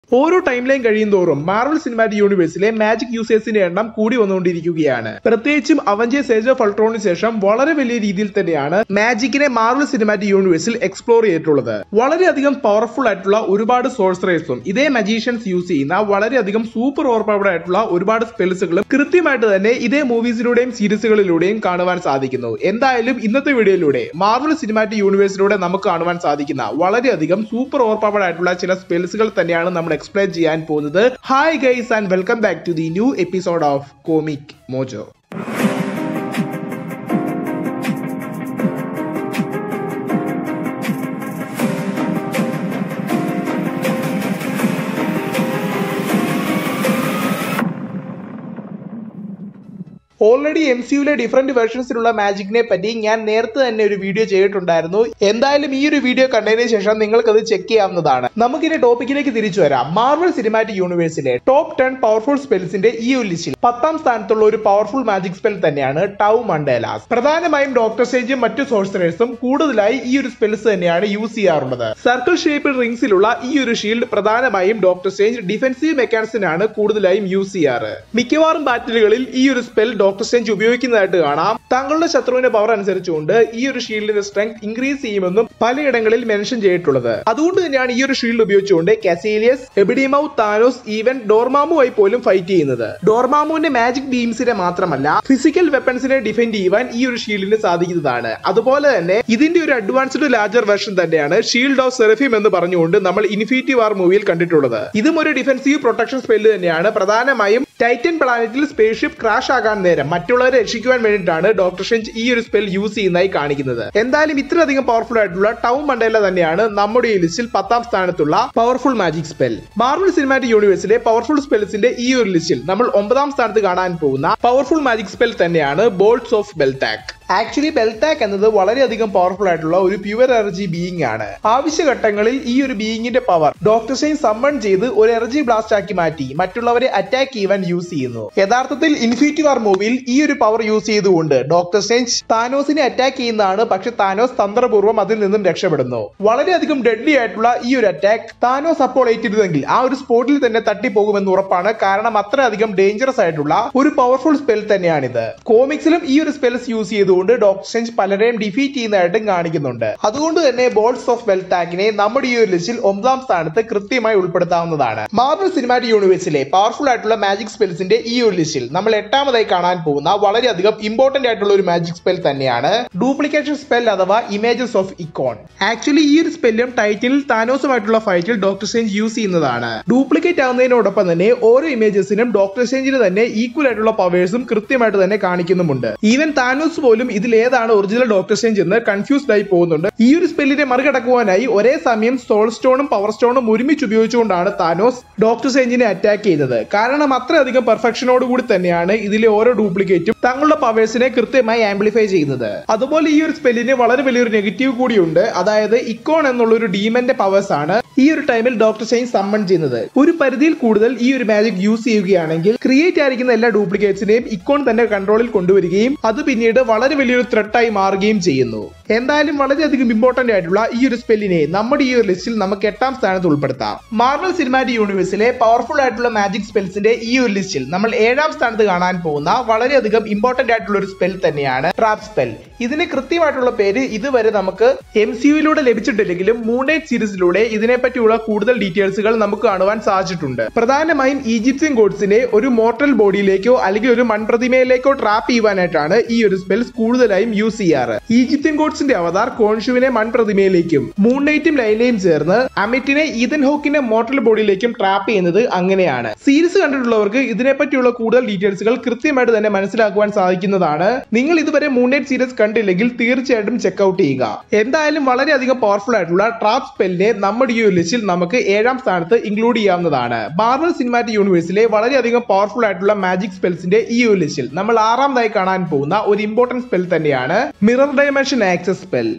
ഓരോ timeline കഴിയുന്തോറും Marvel cinematic യൂണിവേഴ്സിലെ മാജിക് യൂസേഴ്സിന്റെ എണ്ണം കൂടി വന്നുകൊണ്ടിരിക്കുകയാണ് പ്രത്യേകിച്ചും അവഞ്ചേഴ്സ് ഏജ് ഓഫ് അൾട്രോണിന് ശേഷം വളരെ വലിയ രീതിയിൽ തന്നെയാണ് മാജിക്കിനെ മാർവൽ സിനിമാറ്റിക് യൂണിവേഴ്സിൽ എക്സ്പ്ലോർ ചെയ്തിട്ടുള്ളത് വളരെയധികം പവർഫുൾ ആയിട്ടുള്ള ഒരുപാട് സോഴ്സറേഴ്സും ഇതേ മജീഷ്യൻസ് യൂസ് ചെയ്യുന്ന വളരെയധികം സൂപ്പർ ഓവർ പവർഡ് ആയിട്ടുള്ള ഒരുപാട് സ്പെൽസുകളും കൃത്യമായിട്ട് തന്നെ ഇതേ മൂവീസിലൂടെയും സീരീസുകളിലൂടെയും കാണുവാൻ സാധിക്കുന്നു എന്തായാലും ഇന്നത്തെ വീഡിയോയിലൂടെ മാർവൽ സിനിമാറ്റിക് യൂണിവേഴ്സിലൂടെ നമുക്ക് കാണുവാൻ സാധിക്കുന്ന വളരെയധികം സൂപ്പർ ഓവർ പവർഡ് ആയിട്ടുള്ള ചില സ്പെൽസുകൾ തന്നെയാണ് നമ്മൾ എക്സ്പ്ലെയിൻ ചെയ്യാൻ പോകുന്നത് hi guys and welcome back to the new episode of Comic Mojo already M സിയുലെ ഡിഫറെന്റ് വേർഷൻസിലുള്ള മാജിക്കിനെ പറ്റി ഞാൻ നേരത്തെ തന്നെ ഒരു വീഡിയോ ചെയ്തിട്ടുണ്ടായിരുന്നു എന്തായാലും ഈ ഒരു വീഡിയോ കണ്ടതിന് ശേഷം നിങ്ങൾക്ക് അത് ചെക്ക് ചെയ്യാവുന്നതാണ് നമുക്കിനി ടോപ്പിക്കിലേക്ക് തിരിച്ചു വരാം മാർവൽ സിനിമാറ്റിക് യൂണിവേഴ്സിലെ ടോപ്പ് ടെൻ പവർഫുൾ സ്പെൽസിന്റെ ഈ ഒരു ലിസ്റ്റിൽ പത്താം സ്ഥാനത്തുള്ള ഒരു പവർഫുൾ മാജിക് സ്പെൽ തന്നെയാണ് ടൗ മണ്ടേലാസ് പ്രധാനമായും ഡോക്ടർ സ്റ്റേജും മറ്റു സോഴ്സറേഴ്സും കൂടുതലായി ഈ ഒരു സ്പെൽസ് തന്നെയാണ് യൂസ് ചെയ്യാറുള്ളത് സർക്കിൾ ഷേപ്പിൽ റിംഗ്സിലുള്ള ഈ ഒരു ഷീൽഡ് പ്രധാനമായും ഡോക്ടർ സ്റ്റേഞ്ച് ഡിഫൻസീവ് മെക്കാനിക്സിനാണ് കൂടുതലായും യൂസ് ചെയ്യാറ് മിക്കവാറും ബാറ്റിലുകളിൽ ഈ ഒരു സ്പെൽ ഡോക്ടർ സ്റ്റേഞ്ച് ഉപയോഗിക്കുന്നതായിട്ട് കാണാം താങ്കളുടെ ശത്രുവിന്റെ പവർ അനുസരിച്ചുകൊണ്ട് ഈ ഒരു ഷീൽഡിന്റെ സ്ട്രെങ്ത് ഇൻക്രീസ് ചെയ്യുമെന്നും പലയിടങ്ങളിൽ മെൻഷൻ ചെയ്തിട്ടുള്ളത് അതുകൊണ്ട് തന്നെയാണ് ഈ ഒരു ഷീൽഡ് ഉപയോഗിച്ചുകൊണ്ട് കാസേലിയസ് എബിഡിമൌ താനോസ് ഈവൻ ഡോർമാമുമായി പോലും ഫൈറ്റ് ചെയ്യുന്നത് ഡോർമാമുവിന്റെ മാജിക് ബീംസിനെ മാത്രമല്ല ഫിസിക്കൽ വെപ്പൺസിനെ ഡിഫെൻഡ് ചെയ്യുവാൻ ഈ ഒരു ഷീൽഡിന് സാധിക്കുന്നതാണ് അതുപോലെ തന്നെ ഇതിന്റെ ഒരു അഡ്വാൻസ്ഡ് ലാർജർ വെർഷൻ തന്നെയാണ് ഷീൽഡ് ഓഫ് സെറഫിം എന്ന് പറഞ്ഞുകൊണ്ട് നമ്മൾ ഇൻഫിനിറ്റി വാർ മൂവിയിൽ കണ്ടിട്ടുള്ളത് ഇതും ഒരു ഡിഫൻസീവ് പ്രൊട്ടക്ഷൻ സ്പെല്ല് തന്നെയാണ് പ്രധാനമായും ടൈറ്റൻ പ്ലാനറ്റിൽ സ്പേസ്ഷിപ്പ് ക്രാഷ് ആകാൻ നേരം മറ്റുള്ളവരെ രക്ഷിക്കുവാൻ വേണ്ടിയിട്ടാണ് ഡോക്ടർ ഷെഞ്ച് ഈ ഒരു സ്പെൽ യൂസ് ചെയ്യുന്നതായി കാണിക്കുന്നത് എന്തായാലും ഇത്രയധികം പവർഫുൾ ആയിട്ടുള്ള ടൗൺ മണ്ടേല തന്നെയാണ് നമ്മുടെ ഈ ലിസ്റ്റിൽ പത്താം സ്ഥാനത്തുള്ള powerful magic spell Marvel cinematic യൂണിവേഴ്സിലെ പവർഫുൾ സ്പെൽസിന്റെ ഈ ഒരു ലിസ്റ്റിൽ നമ്മൾ ഒമ്പതാം സ്ഥാനത്ത് കാണാൻ പോകുന്ന പവർഫുൾ മാജിക് സ്പെൽ തന്നെയാണ് ബോൾട്സ് ഓഫ് ബെൽതാക് ആക്ച്വലി ബെൽതാക് എന്നത് വളരെയധികം പവർഫുൾ ആയിട്ടുള്ള ഒരു പ്യുവർ എനർജി ബീയിങ് ആണ് ആവശ്യഘട്ടങ്ങളിൽ ഈ ഒരു ബീയിങ്ങിന്റെ പവർ ഡോക്ടർ ഷെയിൻ സമ്മൺ ചെയ്ത് ഒരു എനർജി ബ്ലാസ്റ്റ് ആക്കി മാറ്റി മറ്റുള്ളവരെ അറ്റാക്ക് ചെയ്യുവാൻ യൂസ് ചെയ്യുന്നു യഥാർത്ഥത്തിൽ ഇൻഫിനിറ്റി വാർ മൂവിയിൽ ഈ ഒരു പവർ യൂസ് ചെയ്തുകൊണ്ട് ഡോക്ടർ സ്റ്റേഞ്ച് താനോസിനെ അറ്റാക്ക് ചെയ്യുന്നതാണ് പക്ഷെ താനോസ് തന്ത്രപൂർവ്വം അതിൽ നിന്നും രക്ഷപ്പെടുന്നു വളരെയധികം ഡെഡ്ലി ആയിട്ടുള്ള ഈ ഒരു അറ്റാക്ക് താനോസ് അപ്പോൾ ഏറ്റിരുന്നെങ്കിൽ ആ ഒരു സ്പോട്ടിൽ തന്നെ തട്ടിപ്പോകുമെന്ന് ഉറപ്പാണ് കാരണം അത്രയധികം ഡേഞ്ചറസ് ആയിട്ടുള്ള ഒരു പവർഫുൾ സ്പെൽ തന്നെയാണിത് കോമിക്സിലും ഈ ഒരു സ്പെൽസ് യൂസ് ചെയ്തുകൊണ്ട് ഡോക്ടർ സ്റ്റേഞ്ച് പലരെയും ഡിഫീറ്റ് ചെയ്യുന്നതായിട്ടും കാണിക്കുന്നുണ്ട് അതുകൊണ്ട് തന്നെ ബോൾസ് ഓഫ് ബെൽതാക്കിനെ നമ്മുടെ ഈ ഒരു ലിസ്റ്റിൽ ഒമ്പതാം സ്ഥാനത്ത് കൃത്യമായി ഉൾപ്പെടുത്താവുന്നതാണ് മാർവൽ സിനിമാറ്റിക് യൂണിവേഴ്സിലെ പവർഫുൾ ആയിട്ടുള്ള മാജിക് സ്പെൽസിന്റെ ഈ ഒരു ലിസ്റ്റിൽ നമ്മൾ എട്ടാമതായി കാണാൻ പോകുന്ന വളരെയധികം ഇമ്പോർട്ടന്റ് ആയിട്ടുള്ള ഒരു മാജിക് സ്പെൽ തന്നെയാണ് ഡ്യൂപ്ലിക്കേഷൻ സ്പെൽ അഥവാ ഇമേജസ് ഓഫ് ഇക്കോൺ ആക്ച്വലി ഈ ഒരു സ്പെല്ലും ടൈറ്റിൽ താനോസുമായിട്ടുള്ള ഫൈറ്റിൽ ഡോക്ടർ സ്റ്റേഞ്ച് യൂസ് ചെയ്യുന്നതാണ് ഡ്യൂപ്ലിക്കേറ്റ് ആവുന്നതിനോടൊപ്പം തന്നെ ഓരോ ഇമേജസിനും ഡോക്ടർ സ്റ്റേഞ്ചിന് തന്നെ ഈക്വൽ ആയിട്ടുള്ള പവേഴ്സും കൃത്യമായിട്ട് തന്നെ കാണിക്കുന്നുമുണ്ട് ഈവൻ താനോസ് പോലും ഇതിൽ ഏതാണ് ഒറിജിനൽ ഡോക്ടർ സ്റ്റേഞ്ച് എന്ന് കൺഫ്യൂസ്ഡ് ആയി പോകുന്നുണ്ട് ഈ ഒരു സ്പെല്ലിനെ മറികടക്കുവാനായി ഒരേ സമയം സോൾ സ്റ്റോണും പവർ സ്റ്റോണും ഒരുമിച്ച് ഉപയോഗിച്ചുകൊണ്ടാണ് താനോസ് ഡോക്ടർ സ്റ്റേഞ്ചിനെ അറ്റാക്ക് ചെയ്തത് കാരണം അത്രയധികം പെർഫെക്ഷനോട് കൂടി തന്നെയാണ് ഇതിലെ ഓരോ ഡ്യൂപ്ലിക്കേറ്റും തങ്ങളുടെ പവേഴ്സിനെ കൃത്യമായി ആംപ്ലിഫൈ ചെയ്യുന്നത് അതുപോലെ ഈ ഒരു സ്പെല്ലിന് വളരെ വലിയൊരു നെഗറ്റീവ് കൂടിയുണ്ട് അതായത് ഇക്കോൺ എന്നുള്ള ഒരു ഡീമന്റെ പവേഴ്സ് ആണ് ഈ ഒരു ടൈമിൽ ഡോക്ടർ സ്റ്റെയിൻ സമ്മൺ ചെയ്യുന്നത് ഒരു പരിധിയിൽ കൂടുതൽ ഈ ഒരു മാജിക് യൂസ് ചെയ്യുകയാണെങ്കിൽ ക്രിയേറ്റ് ആയിരിക്കുന്ന എല്ലാ ഡ്യൂപ്ലിക്കേറ്റ്സിനെയും ഇക്കോൺ തന്നെ കൺട്രോളിൽ കൊണ്ടുവരികയും അത് പിന്നീട് വളരെ വലിയൊരു ത്രെട്ടായി മാറുകയും ചെയ്യുന്നു എന്തായാലും വളരെയധികം ഇമ്പോർട്ടന്റ് ആയിട്ടുള്ള ഈ ഒരു സ്പെല്ലിനെ നമ്മുടെ ഈ ഒരു ലിസ്റ്റിൽ നമുക്ക് എട്ടാം സ്ഥാനത്ത് ഉൾപ്പെടുത്താം മാർവൽ സിനിമാറ്റിക് യൂണിവേഴ്സിലെ പവർഫുൾ ആയിട്ടുള്ള മാജിക് സ്പെൽസിന്റെ ഈ ഒരു ലിസ്റ്റിൽ നമ്മൾ ഏഴാം സ്ഥാനത്ത് കാണാൻ പോകുന്ന വളരെയധികം ഇമ്പോർട്ടന്റ് ആയിട്ടുള്ള ഒരു സ്പെൽ തന്നെയാണ് ട്രാപ്പ് സ്പെൽ ഇതിന് കൃത്യമായിട്ടുള്ള പേര് ഇതുവരെ നമുക്ക് എം സിയുയിലൂടെ ലഭിച്ചിട്ടില്ലെങ്കിലും മൂണേറ്റ് സീരീസിലൂടെ ഇതിനെപ്പറ്റിയുള്ള കൂടുതൽ ഡീറ്റെയിൽസുകൾ നമുക്ക് കാണുവാൻ സാധിച്ചിട്ടുണ്ട് പ്രധാനമായും ഈജിപ്ഷ്യൻ ഗോഡ്സിനെ ഒരു മോർട്ടൽ ബോഡിയിലേക്കോ അല്ലെങ്കിൽ ഒരു മൺപ്രതിമയിലേക്കോ ട്രാപ്പ് ചെയ്യുവാനായിട്ടാണ് ഈ ഒരു സ്പെൽസ് കൂടുതലായും യൂസ് ചെയ്യാറ് ഈജിപ്ഷ്യൻ ഗോഡ്സിന്റെ അവതാർ കോൺഷുവിനെ മൺപ്രതിമയിലേക്കും മൂൺനൈറ്റും ലൈലയും ചേർന്ന് അമിറ്റിനെ ഈതൻ ഹോക്കിന്റെ മോർട്ടൽ ബോഡിയിലേക്കും ട്രാപ്പ് ചെയ്യുന്നത് അങ്ങനെയാണ് സീരീസ് കണ്ടിട്ടുള്ളവർക്ക് ഇതിനെപ്പറ്റിയുള്ള കൂടുതൽ ഡീറ്റെയിൽസുകൾ കൃത്യമായിട്ട് തന്നെ മനസ്സിലാക്കുവാൻ സാധിക്കുന്നതാണ് നിങ്ങൾ ഇതുവരെ മൂൺനൈറ്റ് സീരീസ് കണ്ടില്ലെങ്കിൽ തീർച്ചയായിട്ടും ചെക്ക്ഔട്ട് ചെയ്യുക എന്തായാലും വളരെയധികം പവർഫുൾ ആയിട്ടുള്ള ട്രാപ്പ് സ്പെല്ലിനെ നമ്മുടെ ഈ ഒരു ലിസ്റ്റിൽ നമുക്ക് ഏഴാം സ്ഥാനത്ത് ഇൻക്ലൂഡ് ചെയ്യാവുന്നതാണ് മാർവൽ സിനിമാറ്റിക് യൂണിവേഴ്സിലെ വളരെയധികം പവർഫുൾ ആയിട്ടുള്ള മാജിക് സ്പെൽസിന്റെ ഈ ഒരു ലിസ്റ്റിൽ നമ്മൾ ആറാമതായി കാണാൻ പോകുന്ന ഒരു ഇമ്പോർട്ടന്റ് സ്പെൽ തന്നെയാണ് mirror dimension access spell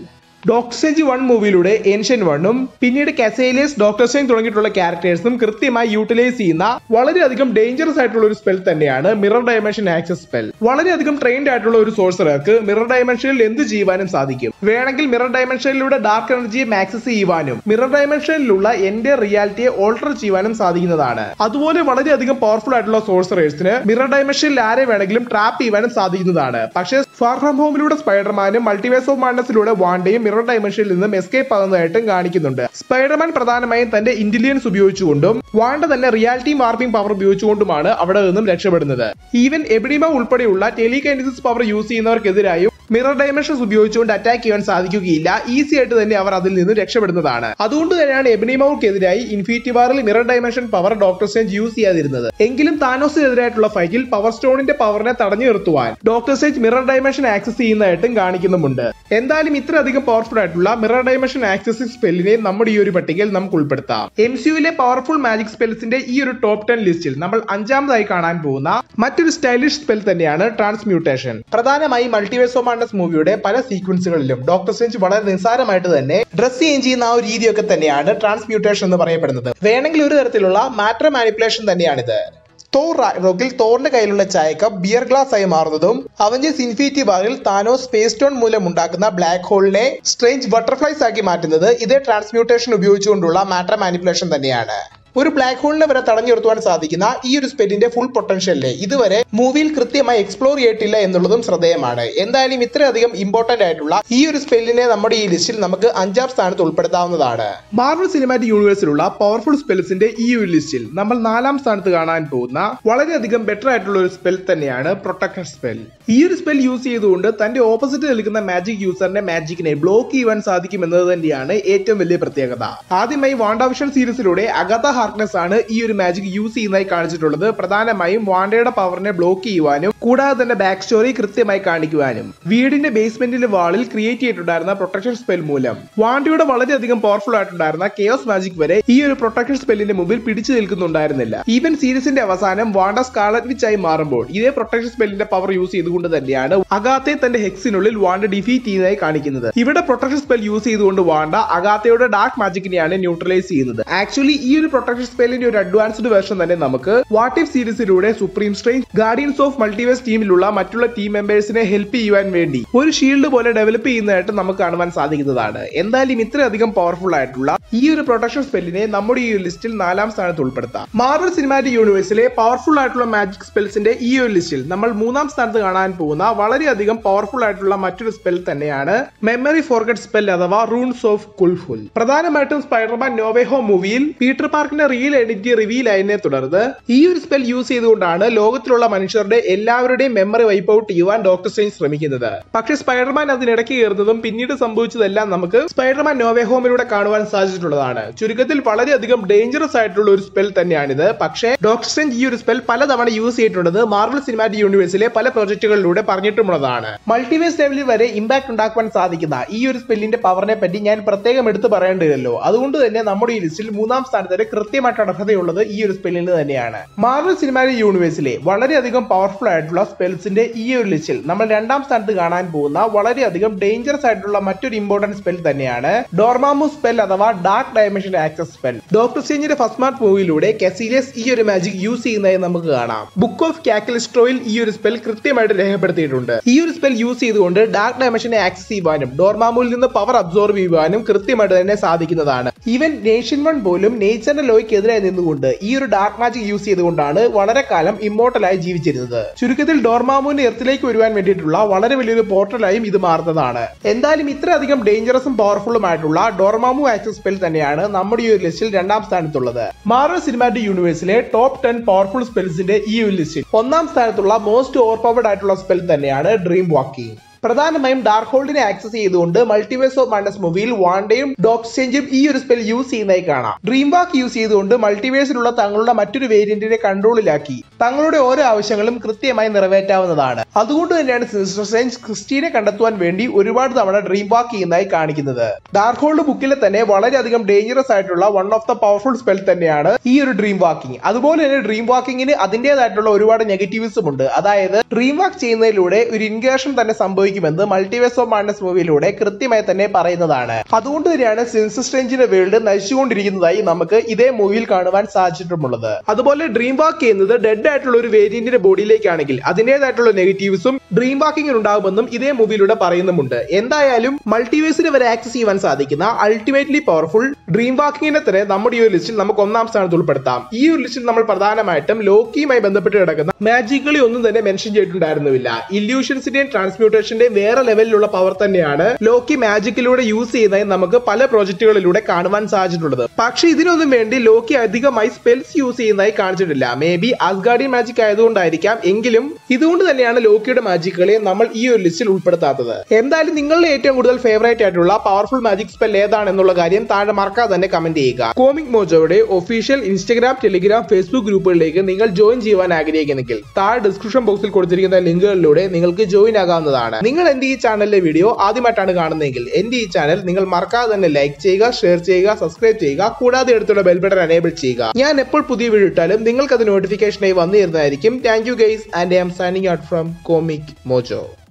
Doctor Strange one മൂവിയിലൂടെ ഏൻഷ്യൻ വണ്ണും പിന്നീട് കസേലിയസ് ഡോക്ടർ സ്റ്റേഞ്ച് തുടങ്ങിയിട്ടുള്ള ക്യാരക്ടേഴ്സും കൃത്യമായി യൂട്ടിലൈസ് ചെയ്യുന്ന വളരെയധികം ഡേഞ്ചറസ് ആയിട്ടുള്ള ഒരു സ്പെൽ തന്നെയാണ് മിറർ ഡയമെൻഷൻ ആക്സസ് സ്പെൽ വളരെയധികം ട്രെയിൻഡ് ആയിട്ടുള്ള ഒരു സോഴ്സർക്ക് മിറർ ഡയമെൻഷനിൽ എന്ത് ചെയ്യുവാനും സാധിക്കും വേണമെങ്കിൽ മിറർ ഡയമെൻഷനിലൂടെ ഡാർക്ക് എനർജിയെ ആക്സസ് ചെയ്യുവാനും മിറർ ഡയമെൻഷനിലുള്ള എന്റെ റിയാലിറ്റിയെ ഓൾട്ടർ ചെയ്യുവാനും സാധിക്കുന്നതാണ് അതുപോലെ വളരെയധികം പവർഫുൾ ആയിട്ടുള്ള സോഴ്സറേഴ്സിന് മിറർ ഡയമെൻഷനിൽ ആരെ വേണമെങ്കിലും ട്രാപ്പ് ചെയ്യുവാനും സാധിക്കുന്നതാണ് പക്ഷേ ഫാർ ഫ്രം ഹോമിലൂടെ സ്പൈഡർമാനും മൾട്ടിവേഴ്സ് ഓഫ് മാൻഡസിലൂടെ വാണ്ടയും മിറർ ഡയമെൻഷനിൽ നിന്നും എസ്കേപ്പ് ആകുന്നതായിട്ടും കാണിക്കുന്നുണ്ട് സ്പൈഡർമാൻ പ്രധാനമായും തന്റെ ഇന്റലിജൻസ് ഉപയോഗിച്ചുകൊണ്ടും വാണ്ട തന്നെ റിയാലിറ്റി മാർപ്പിംഗ് പവർ ഉപയോഗിച്ചുകൊണ്ടുമാണ് അവിടെ നിന്നും രക്ഷപ്പെടുന്നത് ഈവൻ എബിഡിമ ഉൾപ്പെടെയുള്ള ടെലികൈനസിസ് പവർ യൂസ് ചെയ്യുന്നവർക്കെതിരായും മിറർ ഡയമെൻഷൻസ് ഉപയോഗിച്ചുകൊണ്ട് അറ്റാക്ക് ചെയ്യാൻ സാധിക്കുകയില്ല ഈസി ആയിട്ട് തന്നെ അവർ അതിൽ നിന്ന് രക്ഷപ്പെടുന്നതാണ് അതുകൊണ്ട് തന്നെയാണ് എബിനിമോക്കെതിരായി ഇൻഫിനിറ്റി വാറിൽ mirror dimension power Doctor Strange use ചെയ്യാതിരുന്നത് എങ്കിലും താനോസിനെതിരായിട്ടുള്ള ഫൈറ്റിൽ പവർ സ്റ്റോണിന്റെ പവറിനെ തടഞ്ഞു നിർത്തുവാൻ ഡോക്ടർ സ്റ്റേഞ്ച് മിറർ ഡയമെൻഷൻ ആക്സസ് ചെയ്യുന്നതായിട്ടും കാണിക്കുന്നുമുണ്ട് എന്തായാലും ഇത്രയധികം പവർഫുൾ ആയിട്ടുള്ള മിറർ ഡയമെൻഷൻ ആക്സസിംഗ് സ്പെല്ലിനെ നമ്മുടെ ഈ ഒരു പട്ടികയിൽ നമുക്ക് ഉൾപ്പെടുത്താം എം സിയുവിലെ പവർഫുൾ മാജിക് സ്പെൽസിന്റെ ഈ ഒരു ടോപ്പ് ടെൻ ലിസ്റ്റിൽ നമ്മൾ അഞ്ചാമതായി കാണാൻ പോകുന്ന മറ്റൊരു സ്റ്റൈലിഷ് സ്പെൽ തന്നെയാണ് ട്രാൻസ്മ്യൂട്ടേഷൻ പ്രധാനമായി മൾട്ടിവേഴ്സ് ഓഫ് മാണ്ടസ് മൂവിയുടെ പല സീക്വൻസുകളിലും ഡോക്ടർ സ്ട്രേഞ്ച് വളരെ നിസ്സാരമായിട്ട് തന്നെ ഡ്രസ് ചേഞ്ച് ചെയ്യുന്ന ആ ഒരു രീതിയൊക്കെ തന്നെയാണ് ട്രാൻസ്മ്യൂട്ടേഷൻ എന്ന് പറയപ്പെടുന്നത് വേണമെങ്കിൽ ഒരു തരത്തിലുള്ള മാറ്റർ മാനിപ്പുലേഷൻ തന്നെയാണിത് തോർ റോക്കിൽ തോറിന്റെ കയ്യിലുള്ള ചായക്കപ്പ് ബിയർ ഗ്ലാസ് ആയി മാറുന്നതും അവഞ്ചേഴ്സ് ഇൻഫിനിറ്റി ബാറിൽ താനോ സ്പേസ് സ്റ്റോൺ മൂലം ഉണ്ടാക്കുന്ന ബ്ലാക്ക് ഹോളിനെ സ്ട്രേഞ്ച് ബട്ടർഫ്ലൈസ് ആക്കി മാറ്റുന്നത് ഇതേ ട്രാൻസ്മ്യൂട്ടേഷൻ ഉപയോഗിച്ചുകൊണ്ടുള്ള മാറ്റർ മാനിപ്പുലേഷൻ തന്നെയാണ് ഒരു ബ്ലാക്ക് ഹോളിനെ വരെ തടഞ്ഞു നിർത്തുവാൻ സാധിക്കുന്ന ഈ ഒരു സ്പെല്ലിന്റെ ഫുൾ പൊട്ടൻഷ്യലിനെ ഇതുവരെ മൂവിയിൽ കൃത്യമായി എക്സ്പ്ലോർ ചെയ്തിട്ടില്ല എന്നുള്ളതും ശ്രദ്ധേയമാണ് എന്തായാലും ഇത്രയധികം ഇമ്പോർട്ടന്റ് ആയിട്ടുള്ള ഈ ഒരു സ്പെല്ലിനെ നമ്മുടെ ഈ ലിസ്റ്റിൽ നമുക്ക് അഞ്ചാം സ്ഥാനത്ത് ഉൾപ്പെടുത്താവുന്നതാണ് മാർവൽ സിനിമാറ്റിക് യൂണിവേഴ്സിലുള്ള പവർഫുൾ സ്പെൽസിന്റെ ഈ ഒരു ലിസ്റ്റിൽ നമ്മൾ നാലാം സ്ഥാനത്ത് കാണാൻ പോകുന്ന വളരെയധികം ബെറ്റർ ആയിട്ടുള്ള ഒരു സ്പെൽ തന്നെയാണ് പ്രൊട്ടക്ഷൻ സ്പെൽ ഈ ഒരു സ്പെൽ യൂസ് ചെയ്തുകൊണ്ട് തന്റെ ഓപ്പോസിറ്റ് നിൽക്കുന്ന മാജിക് യൂസറിന്റെ മാജിക്കിനെ ബ്ലോക്ക് ചെയ്യുവാൻ സാധിക്കും എന്നത് തന്നെയാണ് ഏറ്റവും വലിയ പ്രത്യേകത ആദ്യമായി വാണ്ടാവിഷൻ സീരീസിലൂടെ അഗത ഹാർക്നെസ് ആണ് ഈ ഒരു മാജിക് യൂസ് ചെയ്യുന്നതായി കാണിച്ചിട്ടുള്ളത് പ്രധാനമായും വാണ്ടയുടെ പവറിനെ ബ്ലോക്ക് ചെയ്യുവാനും കൂടാതെ തന്നെ ബാക്ക് സ്റ്റോറി കൃത്യമായി കാണിക്കുവാനും വീടിന്റെ ബേസ്മെന്റിന്റെ വാളിൽ ക്രിയേറ്റ് ചെയ്തിട്ടുണ്ടായിരുന്ന പ്രൊട്ടക്ഷൻ സ്പെൽ മൂലം വാണ്ടയുടെ വളരെയധികം പവർഫുൾ ആയിട്ടുണ്ടായിരുന്ന കെയോസ് മാജിക് വരെ ഈ ഒരു പ്രൊട്ടക്ഷൻ സ്പെല്ലിന്റെ മുമ്പിൽ പിടിച്ചു നിൽക്കുന്നുണ്ടായിരുന്നില്ല ഈവൻ സീരീസിന്റെ അവസാനം വാണ്ട സ്കാളറ്റ് വിച്ച് ആയി മാറുമ്പോൾ ഇതേ പ്രൊട്ടക്ഷൻ സ്പെല്ലിന്റെ പവർ യൂസ് ചെയ്തുകൊണ്ട് തന്നെയാണ് അഗാത്തെ തന്റെ ഹെക്സിനുള്ളിൽ വാണ്ട ഡിഫീറ്റ് ചെയ്യുന്നതായി കാണിക്കുന്നത് ഇവിടെ പ്രൊട്ടക്ഷൻ സ്പെൽ യൂസ് ചെയ്തുകൊണ്ട് വാണ്ട അഗാത്തയുടെ ഡാർക്ക് മാജിക്കിനെയാണ് ന്യൂട്രലൈസ് ചെയ്യുന്നത് ആക്ച്വലി ഈ ഒരു പ്രൊട്ടക്ഷൻ സ്പെല്ലിന്റെ ഒരു അഡ്വാൻസ്ഡ് വെർഷൻ തന്നെ നമുക്ക് വാട്ട് ഇഫ് സീരീസിലൂടെ Supreme Strange guardians of multiverse ടീമിലുള്ള മറ്റുള്ള ടീം മെമ്പേഴ്സിനെ ഹെൽപ്പ് ചെയ്യുവാൻ വേണ്ടി ഒരു ഷീൽഡ് പോലെ ഡെവലപ്പ് ചെയ്യുന്നതായിട്ട് നമുക്ക് കാണുവാൻ സാധിക്കുന്നതാണ് എന്തായാലും ഇത്രയധികം പവർഫുൾ ആയിട്ടുള്ള ഈ ഒരു പ്രൊട്ടക്ഷൻ സ്പെല്ലിനെ നമ്മുടെ ഈ ഒരു ലിസ്റ്റിൽ നാലാം സ്ഥാനത്ത് ഉൾപ്പെടുത്താം മാർവൽ സിനിമാറ്റിക് യൂണിവേഴ്സിലെ പവർഫുൾ ആയിട്ടുള്ള മാജിക് സ്പെൽസിന്റെ ഈ ഒരു ലിസ്റ്റിൽ നമ്മൾ മൂന്നാം സ്ഥാനത്ത് കാണാൻ പോകുന്ന വളരെയധികം പവർഫുൾ ആയിട്ടുള്ള മറ്റൊരു സ്പെൽ തന്നെയാണ് മെമ്മറി ഫോർഗറ്റ് സ്പെൽ അഥവാ റൂൺസ് ഓഫ് കുൾഫുൽ പ്രധാനമായിട്ടും സ്പൈഡർമാൻ നോവേ ഹോം മൂവിയിൽ പീറ്റർ പാർക്കിന്റെ റിയൽ ഐഡന്റിറ്റി റിവീൽ ആയതിനെ തുടർന്ന് ഈ ഒരു സ്പെൽ യൂസ് ചെയ്തുകൊണ്ടാണ് ലോകത്തിലുള്ള മനുഷ്യരുടെ എല്ലാവരുടെയും മെമ്മറി വൈപ്പ് ഔട്ട് ചെയ്യുവാൻ ഡോക്ടർ സ്ട്രേഞ്ച് ശ്രമിക്കുന്നത് പക്ഷേ സ്പൈഡർമാൻ അതിനിടയ്ക്ക് കയറുന്നതും പിന്നീട് സംഭവിച്ചതെല്ലാം നമുക്ക് സ്പൈഡർമാൻ നോവേ ഹോമിലൂടെ കാണുവാൻ സാധിച്ചിട്ടുള്ളതാണ് ചുരുക്കത്തിൽ വളരെയധികം ഡേഞ്ചറസ് ആയിട്ടുള്ള ഒരു സ്പെൽ തന്നെയാണിത് പക്ഷേ ഡോക്ടർ സ്ട്രേഞ്ച് ഈ ഒരു സ്പെൽ പലതവണ യൂസ് ചെയ്തിട്ടുള്ളത് മാർവൽ സിനിമാറ്റിക് യൂണിവേഴ്സിലെ പല പ്രോജക്റ്റുകളിലൂടെ പറഞ്ഞിട്ടുള്ളതാണ് മൾട്ടിവേഴ്സ് ലെവലിൽ വരെ ഇമ്പാക്ട് ഉണ്ടാക്കുവാൻ സാധിക്കുന്ന ഈ ഒരു സ്പെല്ലിന്റെ പവറിനെ പറ്റി ഞാൻ പ്രത്യേകം എടുത്തു പറയേണ്ടതല്ലോ അതുകൊണ്ട് തന്നെ നമ്മുടെ ഈ ലിസ്റ്റിൽ മൂന്നാം സ്ഥാനത്ത് കൃത്യമായിട്ട് അർഹതയുള്ളത് ഈ ഒരു സ്പെല്ലിന് തന്നെയാണ് മാർവൽ സിനിമാറ്റിക് യൂണിവേഴ്സിലെ വളരെയധികം പവർഫുൾ ആയിട്ടുള്ള സ്പെൽസിന്റെ ഈ ഒരു ലിസ്റ്റിൽ നമ്മൾ രണ്ടാം സ്ഥാനത്ത് കാണാൻ പോകുന്ന വളരെയധികം ഡേഞ്ചറസ് ആയിട്ടുള്ള മറ്റൊരു ഇമ്പോർട്ടന്റ് സ്പെൽ തന്നെയാണ് ഡോർമാമു സ്പെൽ അഥവാ dark dimension access spell Doctor സ്റ്റേഞ്ചിന്റെ ഫസ്റ്റ് മാർട്ട് മൂവിയിലൂടെ കെസീലിയസ് ഈ ഒരു മാജിക് യൂസ് ചെയ്യുന്നതായി നമുക്ക് കാണാം ബുക്ക് ഓഫ് കാക്കലിസ്ട്രോയിൽ ഈ ഒരു സ്പെൽ കൃത്യമായിട്ട് രേഖപ്പെടുത്തിയിട്ടുണ്ട് ഈ ഒരു സ്പെൽ യൂസ് ചെയ്തുകൊണ്ട് ഡാർക്ക് ഡയമെൻഷനെ ആക്സസ് ചെയ്യുവാനും ഡോർമാമുവിൽ നിന്ന് പവർ അബ്സോർബ് ചെയ്യുവാനും കൃത്യമായിട്ട് തന്നെ സാധിക്കുന്നതാണ് ഈവൻ നേഷൻ വൺ പോലും നേച്ചറിന്റെ ലോയ്ക്കെതിരായി നിന്നുകൊണ്ട് ഈ ഒരു ഡാർക്ക് മാജിക് യൂസ് ചെയ്തുകൊണ്ടാണ് വളരെ കാലം ഇമ്മോർട്ടലായി ജീവിച്ചിരുന്നത് ചുരുക്കത്തിൽ ഡോർമാമുവിന്റെ എർത്തിലേക്ക് വരുവാൻ വേണ്ടിയിട്ടുള്ള വളരെ വലിയൊരു പോർട്ടലായും ഇത് മാറുന്നതാണ് എന്തായാലും ഇത്രയധികം ഡേഞ്ചറസും പവർഫുള്ളും ആയിട്ടുള്ള ഡോർമാമു ആക്സസ് സ്പെൽ തന്നെയാണ് നമ്മുടെ ഈ ഒരു ലിസ്റ്റിൽ രണ്ടാം സ്ഥാനത്തുള്ളത് മാർവൽ സിനിമാറ്റിക് യൂണിവേഴ്സിലെ ടോപ്പ് ടെൻ പവർഫുൾ സ്പെൽസിന്റെ ഈ ഒരു ലിസ്റ്റിൽ ഒന്നാം സ്ഥാനത്തുള്ള മോസ്റ്റ് ഓവർ പവർഡ് ആയിട്ടുള്ള സ്പെൽ തന്നെയാണ് ഡ്രീം വാക്കിംഗ് പ്രധാനമായും ഡാർക്ക് ഹോൾഡിനെ ആക്സസ് ചെയ്തുകൊണ്ട് മൾട്ടിവേഴ്സ് ഓഫ് മാൻഡസ് മൂവിയിൽ വാണ്ടയും ഡോക്ടർ ചേഞ്ചും ഈ ഒരു സ്പെൽ യൂസ് ചെയ്യുന്നതായി കാണാം ഡ്രീം വാക്ക് യൂസ് ചെയ്തുകൊണ്ട് മൾട്ടിവേഴ്സിലുള്ള തങ്ങളുടെ മറ്റൊരു വേരിയന്റിനെ കൺട്രോളിലാക്കി തങ്ങളുടെ ഓരോ ആവശ്യങ്ങളും കൃത്യമായി നിറവേറ്റാവുന്നതാണ് അതുകൊണ്ട് തന്നെയാണ് സിസ്റ്റർ സയൻസ് ക്രിസ്റ്റീനെ കണ്ടെത്തുവാൻ വേണ്ടി ഒരുപാട് തവണ ഡ്രീം വാക്ക് ചെയ്യുന്നതായി കാണിക്കുന്നത് ഡാർക്ക് ഹോൾഡ് ബുക്കിലെ തന്നെ വളരെയധികം ഡേഞ്ചറസ് ആയിട്ടുള്ള one of the powerful spell തന്നെയാണ് ഈ ഒരു ഡ്രീം വാക്കിംഗ് അതുപോലെ തന്നെ ഡ്രീം വാക്കിങ്ങിന് അതിന്റേതായിട്ടുള്ള ഒരുപാട് നെഗറ്റീവ്സും ഉണ്ട് അതായത് ഡ്രീം വാക്ക് ചെയ്യുന്നതിലൂടെ ഒരു ഇൻഗേഷൻ തന്നെ സംഭവിക്കും സംഭവിക്കുമെന്ന് മൾട്ടിവേഴ്സ് ഓഫ് മാഡ്നസ് മൂവിയിലൂടെ കൃത്യമായി തന്നെ പറയുന്നതാണ് അതുകൊണ്ട് തന്നെയാണ് സിൻസ് സ്ട്രേഞ്ചിന്റെ വേൾഡ് നശിച്ചുകൊണ്ടിരിക്കുന്നതായി നമുക്ക് ഇതേ മൂവിയിൽ കാണുവാൻ സാധിച്ചിട്ടുമുള്ളത് അതുപോലെ ഡ്രീം വാക്ക് ചെയ്യുന്നത് ഡെഡ് ആയിട്ടുള്ള ഒരു വേരിയന്റിന്റെ ബോഡിയിലേക്കാണെങ്കിൽ അതിന്റേതായിട്ടുള്ള നെഗറ്റീവ്സും ഡ്രീം വാക്കിംഗ് ഉണ്ടാകുമെന്നും ഇതേ മൂവിയിലൂടെ പറയുന്നുമുണ്ട് എന്തായാലും മൾട്ടിവേഴ്സിനെ വരെ ആക്സസ് ചെയ്യുവാൻ സാധിക്കുന്ന അൾട്ടിമേറ്റ്ലി പവർഫുൾ ഡ്രീം വാക്കിങ്ങിനെ തന്നെ നമ്മുടെ ഈ ഒരു ലിസ്റ്റിൽ നമുക്ക് ഒന്നാം സ്ഥാനത്ത് ഉൾപ്പെടുത്താം ഈ ഒരു ലിസ്റ്റിൽ നമ്മൾ പ്രധാനമായിട്ടും ലോക്കിയുമായി ബന്ധപ്പെട്ട് കിടക്കുന്ന മാജിക്കുകളി ഒന്നും തന്നെ മെൻഷൻ ചെയ്തിട്ടുണ്ടായിരുന്നില്ല ഇല്യൂഷൻസിന്റെയും ട്രാൻസ്മ്യൂട്ടേഷന്റെയും വേറെ ലെവലിലുള്ള പവർ തന്നെയാണ് ലോക്കി മാജിക്കിലൂടെ യൂസ് ചെയ്യുന്നതായി നമുക്ക് പല പ്രോജക്റ്റുകളിലൂടെ കാണുവാൻ സാധിച്ചിട്ടുള്ളത് പക്ഷെ ഇതിനൊന്നും വേണ്ടി ലോക്കി അധികമായി സ്പെൽസ് യൂസ് ചെയ്യുന്നതായി കാണിച്ചിട്ടില്ല മേ ബി അസ്ഗാർഡിയൻ മാജിക് ആയതുകൊണ്ടായിരിക്കാം എങ്കിലും ഇതുകൊണ്ട് തന്നെയാണ് ലോക്കിയുടെ മാജിക്കുകളെ നമ്മൾ ഈ ഒരു ലിസ്റ്റിൽ ഉൾപ്പെടുത്താത്തത് എന്തായാലും നിങ്ങളുടെ ഏറ്റവും കൂടുതൽ ഫേവറേറ്റ് ആയിട്ടുള്ള പവർഫുൾ മാജിക് സ്പെൽ ഏതാണെന്നുള്ള കാര്യം താഴെ മറക്കാതെ തന്നെ കമന്റ് ചെയ്യുക കോമിക് മോജോയുടെ ഒഫീഷ്യൽ ഇൻസ്റ്റഗ്രാം ടെലിഗ്രാം ഫേസ്ബുക്ക് ഗ്രൂപ്പുകളിലേക്ക് നിങ്ങൾ ജോയിൻ ചെയ്യുവാൻ ആഗ്രഹിക്കുന്നെങ്കിൽ താഴെ ഡിസ്ക്രിപ്ഷൻ ബോക്സിൽ കൊടുത്തിരിക്കുന്ന ലിങ്കുകളിലൂടെ നിങ്ങൾക്ക് ജോയിൻ ആകാവുന്നതാണ് നിങ്ങൾ എന്റെ ഈ ചാനലിലെ വീഡിയോ ആദ്യമായിട്ടാണ് കാണുന്നതെങ്കിൽ എന്റെ ഈ ചാനൽ നിങ്ങൾ മറക്കാതെ തന്നെ ലൈക്ക് ചെയ്യുക ഷെയർ ചെയ്യുക സബ്സ്ക്രൈബ് ചെയ്യുക കൂടാതെ അടുത്തുള്ള ബെൽ ബട്ടൺ എനേബിൾ ചെയ്യുക ഞാൻ എപ്പോൾ പുതിയ വീഡിയോ ഇട്ടാലും നിങ്ങൾക്ക് അത് നോട്ടിഫിക്കേഷനായി വന്നു തരുന്നതായിരിക്കും thank you guys and I am signing out from Comic mojo